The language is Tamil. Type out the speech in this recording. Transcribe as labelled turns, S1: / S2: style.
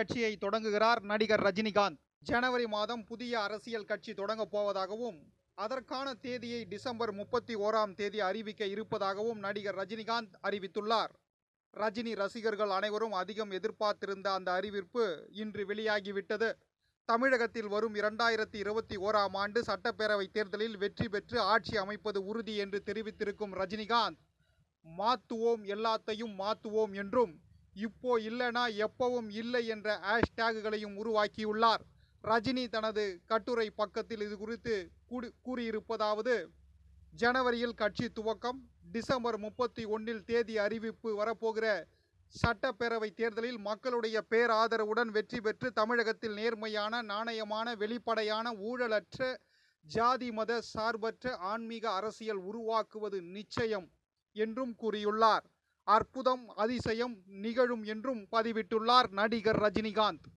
S1: கட்சியை தொடங்குகிறார் நடிகர் ரஜினிகாந்த் ஜனவரி மாதம் புதிய அரசியல் கட்சி தொடங்கப் போவதாகவும் அதற்கான தேதியை டிசம்பர் முப்பத்தி ஓராம் தேதி அறிவிக்க இருப்பதாகவும் நடிகர் ரஜினிகாந்த் அறிவித்துள்ளார் ரஜினி ரசிகர்கள் அனைவரும் அதிகம் எதிர்பார்த்திருந்த அந்த அறிவிப்பு இன்று வெளியாகிவிட்டது தமிழகத்தில் வரும் இரண்டாயிரத்தி இருபத்தி ஓராம் ஆண்டு சட்டப்பேரவை தேர்தலில் வெற்றி பெற்று ஆட்சி அமைப்பது உறுதி என்று தெரிவித்திருக்கும் ரஜினிகாந்த் மாத்துவோம் எல்லாத்தையும் மாத்துவோம் என்றும் இப்போ இல்லைனா எப்பவும் இல்லை என்ற ஹேஷ்டேகுகளையும் உருவாக்கியுள்ளார் ரஜினி தனது கட்டுரை பக்கத்தில் இது குறித்து கூடி கூறியிருப்பதாவது ஜனவரியில் கட்சி துவக்கம் டிசம்பர் முப்பத்தி ஒன்றில் தேதி அறிவிப்பு வரப்போகிற சட்டப்பேரவை தேர்தலில் மக்களுடைய பேராதரவுடன் வெற்றி பெற்று தமிழகத்தில் நேர்மையான நாணயமான வெளிப்படையான ஊழலற்ற ஜாதி மத சார்பற்ற ஆன்மீக அரசியல் உருவாக்குவது நிச்சயம் என்றும் கூறியுள்ளார் அற்புதம் அதிசயம் நிகழும் என்றும் பதிவிட்டுள்ளார் நடிகர் ரஜினிகாந்த்